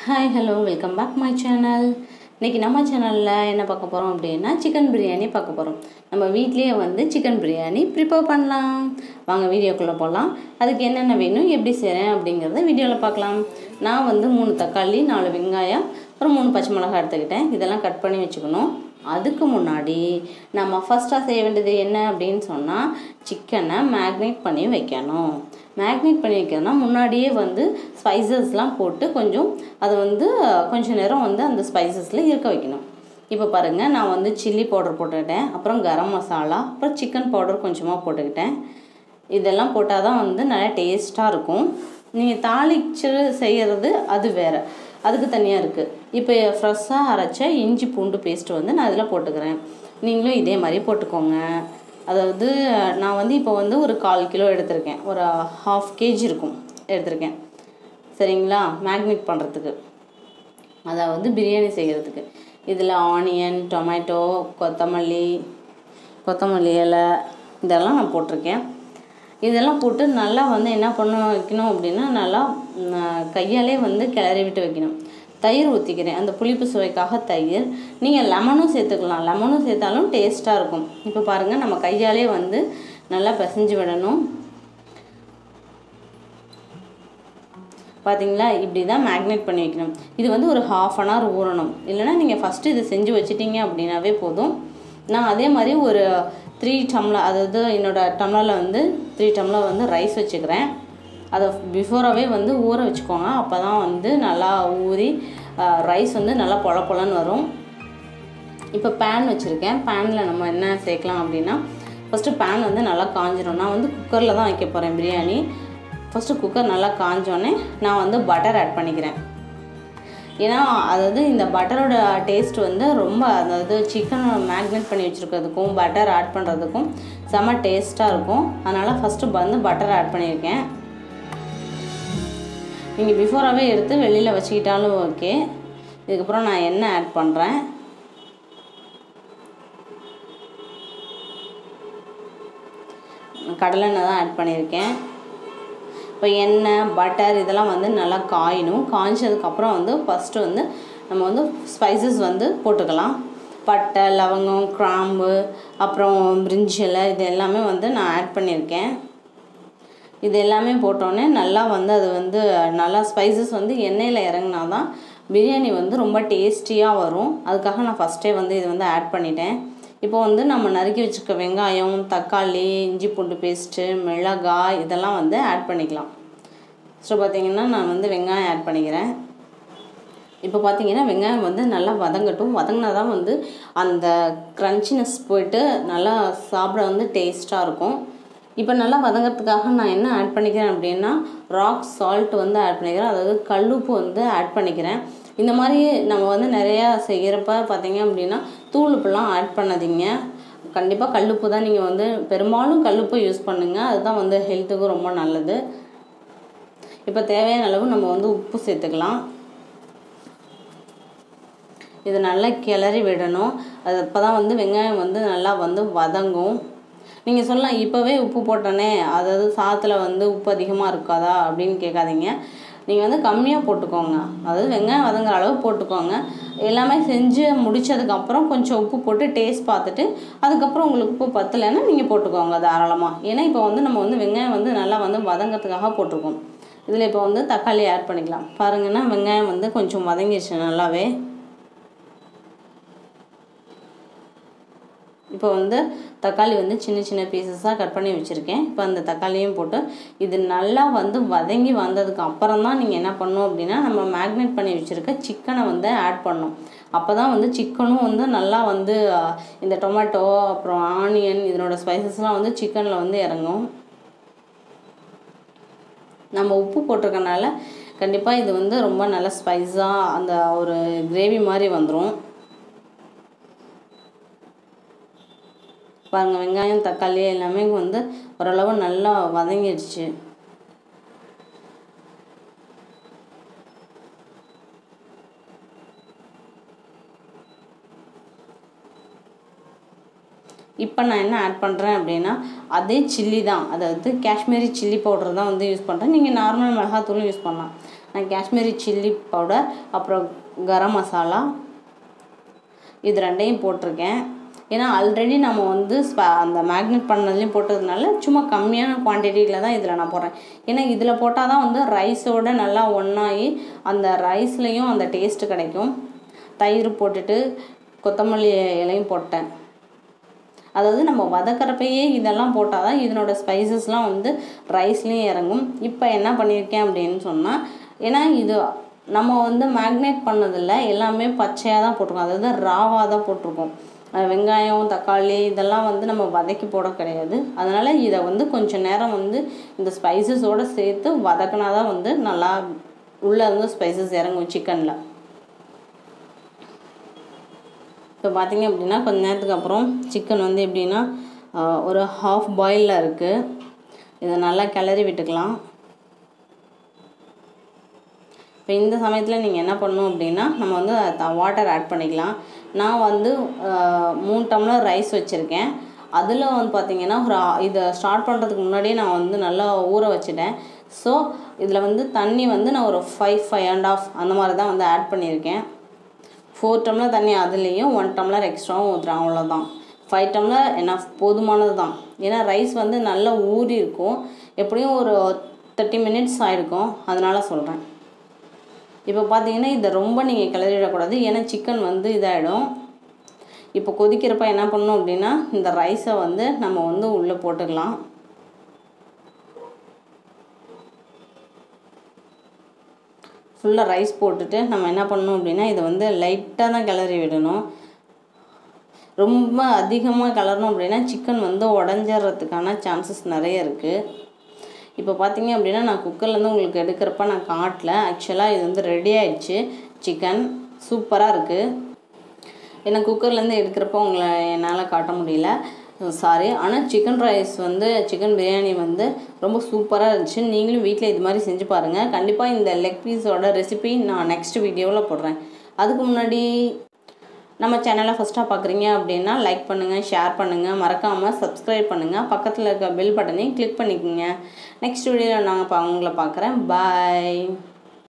hi hello welcome back my channel இன்றைக்கி நம்ம சேனலில் என்ன பார்க்க போகிறோம் அப்படின்னா சிக்கன் பிரியாணி பார்க்க போகிறோம் நம்ம வீட்லேயே வந்து சிக்கன் பிரியாணி ப்ரிப்பேர் பண்ணலாம் வாங்க வீடியோக்குள்ளே போகலாம் அதுக்கு என்னென்ன வேணும் எப்படி செய்கிறேன் அப்படிங்கிறத வீடியோவில் பார்க்கலாம் நான் வந்து மூணு தக்காளி நாலு வெங்காயம் அப்புறம் மூணு பச்சை மிளகாய் எடுத்துக்கிட்டேன் இதெல்லாம் கட் பண்ணி வச்சுக்கணும் அதுக்கு முன்னாடி நம்ம ஃபஸ்ட்டாக செய்ய வேண்டியது என்ன அப்படின்னு சொன்னால் சிக்கனை மேக்னேட் பண்ணி வைக்கணும் மேக்னேட் பண்ணி வைக்கிறதுனா முன்னாடியே வந்து ஸ்பைசஸ்லாம் போட்டு கொஞ்சம் அதை வந்து கொஞ்சம் நேரம் வந்து அந்த ஸ்பைசஸில் இருக்க வைக்கணும் இப்போ பாருங்கள் நான் வந்து சில்லி பவுடர் போட்டுக்கிட்டேன் அப்புறம் கரம் மசாலா அப்புறம் சிக்கன் பவுடர் கொஞ்சமாக போட்டுக்கிட்டேன் இதெல்லாம் போட்டால் தான் வந்து நல்லா டேஸ்ட்டாக இருக்கும் நீங்கள் தாளிச்சு செய்கிறது அது வேறு அதுக்கு தனியாக இருக்குது இப்போ ஃப்ரெஷ்ஷாக அரைச்ச இஞ்சி பூண்டு பேஸ்ட்டு வந்து நான் இதில் போட்டுக்கிறேன் நீங்களும் இதே மாதிரி போட்டுக்கோங்க அதாவது நான் வந்து இப்போ வந்து ஒரு கால் கிலோ எடுத்திருக்கேன் ஒரு ஹாஃப் கேஜி இருக்கும் எடுத்திருக்கேன் சரிங்களா மேக்னேட் பண்ணுறதுக்கு அதாவது பிரியாணி செய்கிறதுக்கு இதில் ஆனியன் டொமேட்டோ கொத்தமல்லி கொத்தமல்லி இலை இதெல்லாம் நான் போட்டிருக்கேன் இதெல்லாம் போட்டு நல்லா வந்து என்ன பண்ண வைக்கணும் அப்படின்னா நல்லா கையாலே வந்து கிளறி விட்டு வைக்கணும் தயிர் ஊற்றிக்கிறேன் அந்த புளிப்பு சுவைக்காக தயிர் நீங்கள் லெமனும் சேர்த்துக்கலாம் லெமனும் சேர்த்தாலும் டேஸ்ட்டாக இருக்கும் இப்போ பாருங்கள் நம்ம கையாலே வந்து நல்லா பிசைஞ்சு விடணும் பார்த்தீங்களா இப்படி தான் மேக்னேட் பண்ணி வைக்கணும் இது வந்து ஒரு ஹாஃப் அன் ஹவர் ஊறணும் இல்லைனா நீங்கள் ஃபஸ்ட்டு இதை செஞ்சு வச்சிட்டிங்க அப்படின்னாவே போதும் நான் அதே மாதிரி ஒரு த்ரீ டம்ளர் அதாவது என்னோடய டம்ளரில் வந்து த்ரீ டம்ளர் வந்து ரைஸ் வச்சுக்கிறேன் அதை பிஃபோராகவே வந்து ஊற வச்சுக்கோங்க அப்போ தான் வந்து நல்லா ஊறி ரைஸ் வந்து நல்லா பொல பொலன்னு வரும் இப்போ பேன் வச்சுருக்கேன் பேனில் நம்ம என்ன சேர்க்கலாம் அப்படின்னா ஃபஸ்ட்டு பேன் வந்து நல்லா காஞ்சிடும் நான் வந்து குக்கரில் தான் வைக்க போகிறேன் பிரியாணி ஃபஸ்ட்டு குக்கர் நல்லா காஞ்சோடனே நான் வந்து பட்டர் ஆட் பண்ணிக்கிறேன் ஏன்னா அதாவது இந்த பட்டரோட டேஸ்ட் வந்து ரொம்ப அதாவது சிக்கன் மேக்னேட் பண்ணி வச்சுருக்கிறதுக்கும் பட்டர் ஆட் பண்ணுறதுக்கும் செம்ம டேஸ்ட்டாக இருக்கும் அதனால் ஃபஸ்ட்டு வந்து பட்டர் ஆட் பண்ணியிருக்கேன் நீங்கள் பிஃபோராகவே எடுத்து வெளியில் வச்சுக்கிட்டாலும் ஓகே இதுக்கப்புறம் நான் எண்ணெய் ஆட் பண்ணுறேன் கடலெண்ணெய் தான் ஆட் பண்ணியிருக்கேன் இப்போ எண்ணெய் பட்டர் இதெல்லாம் வந்து நல்லா காயணும் காய்ச்சதுக்கப்புறம் வந்து ஃபஸ்ட்டு வந்து நம்ம வந்து ஸ்பைசஸ் வந்து போட்டுக்கலாம் பட்டை லவங்கம் கிராம்பு அப்புறம் பிரிஞ்சிலை இது எல்லாமே வந்து நான் ஆட் பண்ணியிருக்கேன் இது எல்லாமே போட்டோன்னே நல்லா வந்து அது வந்து நல்லா ஸ்பைசஸ் வந்து எண்ணெயில் இறங்கினா தான் பிரியாணி வந்து ரொம்ப டேஸ்டியாக வரும் அதுக்காக நான் ஃபஸ்ட்டே வந்து இது வந்து ஆட் பண்ணிட்டேன் இப்போ வந்து நம்ம நறுக்கி வச்சுருக்க வெங்காயம் தக்காளி இஞ்சி பூண்டு பேஸ்ட்டு மிளகாய் இதெல்லாம் வந்து ஆட் பண்ணிக்கலாம் ஸோ பார்த்திங்கன்னா நான் வந்து வெங்காயம் ஆட் பண்ணிக்கிறேன் இப்போ பார்த்தீங்கன்னா வெங்காயம் வந்து நல்லா வதங்கட்டும் வதங்கினா தான் வந்து அந்த க்ரன்ச்சினஸ் போயிட்டு நல்லா சாப்பிட வந்து டேஸ்ட்டாக இருக்கும் இப்போ நல்லா வதங்கிறதுக்காக நான் என்ன ஆட் பண்ணிக்கிறேன் அப்படின்னா ராக் சால்ட் வந்து ஆட் பண்ணிக்கிறேன் அதாவது கல்லுப்பு வந்து ஆட் பண்ணிக்கிறேன் இந்த மாதிரி நம்ம வந்து நிறையா செய்கிறப்ப பார்த்தீங்க அப்படின்னா தூளுப்புலாம் ஆட் பண்ணாதீங்க கண்டிப்பாக கல்லுப்பு தான் நீங்கள் வந்து பெரும்பாலும் கல்லுப்பு யூஸ் பண்ணுங்கள் அதுதான் வந்து ஹெல்த்துக்கு ரொம்ப நல்லது இப்போ தேவையான அளவு நம்ம வந்து உப்பு சேர்த்துக்கலாம் இது நல்லா கிளறி விடணும் அது அப்போ தான் வந்து வெங்காயம் வந்து நல்லா வந்து வதங்கும் நீங்கள் சொல்லலாம் இப்போவே உப்பு போட்டோன்னே அதாவது சாத்தில் வந்து உப்பு அதிகமாக இருக்காதா அப்படின்னு கேட்காதீங்க நீங்கள் வந்து கம்மியாக போட்டுக்கோங்க அதாவது வெங்காயம் வதங்குற அளவு போட்டுக்கோங்க எல்லாமே செஞ்சு முடித்ததுக்கப்புறம் கொஞ்சம் உப்பு போட்டு டேஸ்ட் பார்த்துட்டு அதுக்கப்புறம் உங்களுக்கு உப்பு பத்தலைன்னா நீங்கள் போட்டுக்கோங்க தாராளமாக ஏன்னா இப்போ வந்து நம்ம வந்து வெங்காயம் வந்து நல்லா வந்து வதங்கிறதுக்காக போட்டிருக்கோம் இதில் இப்போ வந்து தக்காளி ஆட் பண்ணிக்கலாம் பாருங்கன்னா வெங்காயம் வந்து கொஞ்சம் வதங்கிடுச்சு நல்லாவே இப்போ வந்து தக்காளி வந்து சின்ன சின்ன பீசஸாக கட் பண்ணி வச்சுருக்கேன் இப்போ அந்த தக்காளியும் போட்டு இது நல்லா வந்து வதங்கி வந்ததுக்கு அப்புறம் தான் நீங்கள் என்ன பண்ணணும் அப்படின்னா நம்ம மேக்னேட் பண்ணி வச்சுருக்க சிக்கனை வந்து ஆட் பண்ணணும் அப்போ தான் வந்து சிக்கனும் வந்து நல்லா வந்து இந்த டொமேட்டோ அப்புறம் ஆனியன் இதனோட ஸ்பைசஸ்லாம் வந்து சிக்கனில் வந்து இறங்கும் நம்ம உப்பு போட்டிருக்கனால கண்டிப்பாக இது வந்து ரொம்ப நல்ல ஸ்பைஸாக அந்த ஒரு கிரேவி மாதிரி வந்துடும் பாருங்கள் வெங்காயம் தக்காளி எல்லாமே வந்து ஓரளவு நல்லா வதங்கிடுச்சு இப்போ நான் என்ன ஆட் பண்ணுறேன் அப்படின்னா அதே சில்லி தான் அதாவது காஷ்மீரி சில்லி பவுடர் தான் வந்து யூஸ் பண்ணுறேன் நீங்கள் நார்மல் மிளகாத்தூளும் யூஸ் பண்ணலாம் நான் காஷ்மீரி சில்லி பவுடர் அப்புறம் கரம் மசாலா இது ரெண்டையும் போட்டிருக்கேன் ஏன்னா ஆல்ரெடி நம்ம வந்து ஸ்ப அந்த மேக்னெட் பண்ணதுலேயும் போட்டதுனால சும்மா கம்மியான குவான்டிட்டியில் தான் இதில் நான் போடுறேன் ஏன்னா இதில் போட்டால் தான் வந்து ரைஸோடு நல்லா ஒன்றாகி அந்த ரைஸ்லேயும் அந்த டேஸ்ட்டு கிடைக்கும் தயிர் போட்டுட்டு கொத்தமல்லி இலையும் போட்டேன் அதாவது நம்ம வதக்கிறப்பயே இதெல்லாம் போட்டால் தான் இதனோட ஸ்பைசஸ்லாம் வந்து ரைஸ்லேயும் இறங்கும் இப்போ என்ன பண்ணியிருக்கேன் அப்படின்னு சொன்னால் ஏன்னா இது நம்ம வந்து மேக்னேட் பண்ணதில்ல எல்லாமே பச்சையாக தான் போட்டிருக்கோம் அதாவது ராவாக தான் போட்டிருக்கோம் வெங்காயம் தக்காளி இதெல்லாம் வந்து நம்ம வதக்கி போட கிடையாது அதனால் இதை வந்து கொஞ்சம் நேரம் வந்து இந்த ஸ்பைசஸோடு சேர்த்து வதக்கினா தான் வந்து நல்லா உள்ளே வந்து ஸ்பைசஸ் இறங்கும் சிக்கனில் இப்போ பார்த்தீங்க அப்படின்னா கொஞ்ச நேரத்துக்கு அப்புறம் சிக்கன் வந்து எப்படின்னா ஒரு ஹாஃப் பாயிலில் இருக்குது இதை நல்லா கிளறி விட்டுக்கலாம் இப்போ இந்த சமயத்தில் நீங்கள் என்ன பண்ணணும் அப்படின்னா நம்ம வந்து வாட்டர் ஆட் பண்ணிக்கலாம் நான் வந்து மூணு டம்ளர் ரைஸ் வச்சுருக்கேன் அதில் வந்து பார்த்திங்கன்னா ஒரு இதை ஸ்டார்ட் பண்ணுறதுக்கு முன்னாடியே நான் வந்து நல்லா ஊற வச்சுட்டேன் ஸோ இதில் வந்து தண்ணி வந்து நான் ஒரு ஃபைவ் ஃபைவ் அண்ட் ஆஃப் அந்த மாதிரி தான் வந்து ஆட் பண்ணியிருக்கேன் ஃபோர் டம்ளர் தண்ணி அதுலேயும் ஒன் டம்ளர் எக்ஸ்ட்ராவும் ஊற்றுறேன் அவ்வளோதான் ஃபைவ் டம்ளர் என்ன போதுமானது தான் ஏன்னா ரைஸ் வந்து நல்லா ஊறி இருக்கும் எப்படியும் ஒரு தேர்ட்டி மினிட்ஸ் ஆகிருக்கும் அதனால் சொல்கிறேன் இப்போ பார்த்தீங்கன்னா இதை ரொம்ப நீங்கள் கிளறிடக்கூடாது ஏன்னா சிக்கன் வந்து இதாகிடும் இப்போ கொதிக்கிறப்ப என்ன பண்ணணும் அப்படின்னா இந்த ரைஸை வந்து நம்ம வந்து உள்ளே போட்டுக்கலாம் ஃபுல்லாக ரைஸ் போட்டுட்டு நம்ம என்ன பண்ணணும் அப்படின்னா இதை வந்து லைட்டாக தான் கிளறி விடணும் ரொம்ப அதிகமாக கிளறணும் அப்படின்னா சிக்கன் வந்து உடஞ்சிட்றதுக்கான சான்சஸ் நிறைய இருக்குது இப்போ பார்த்தீங்க அப்படின்னா நான் குக்கர்லேருந்து உங்களுக்கு எடுக்கிறப்ப நான் காட்டல ஆக்சுவலாக இது வந்து ரெடி ஆயிடுச்சு சிக்கன் சூப்பராக இருக்குது ஏன்னா குக்கர்லேருந்து எடுக்கிறப்ப உங்களை என்னால் காட்ட முடியல சாரி ஆனால் சிக்கன் ரைஸ் வந்து சிக்கன் பிரியாணி வந்து ரொம்ப சூப்பராக இருந்துச்சு நீங்களும் வீட்டில் இது மாதிரி செஞ்சு பாருங்கள் கண்டிப்பாக இந்த லெக் பீஸோட ரெசிபி நான் நெக்ஸ்ட் வீடியோவில் போடுறேன் அதுக்கு முன்னாடி நம்ம சேனலை ஃபஸ்ட்டாக பார்க்குறீங்க அப்படின்னா லைக் பண்ணுங்கள் ஷேர் பண்ணுங்கள் மறக்காமல் சப்ஸ்கிரைப் பண்ணுங்கள் பக்கத்தில் இருக்க பெல் பட்டனையும் கிளிக் பண்ணிக்கோங்க நெக்ஸ்ட் வீடியோவில் நாங்கள் உங்களை பார்க்குறேன் பாய்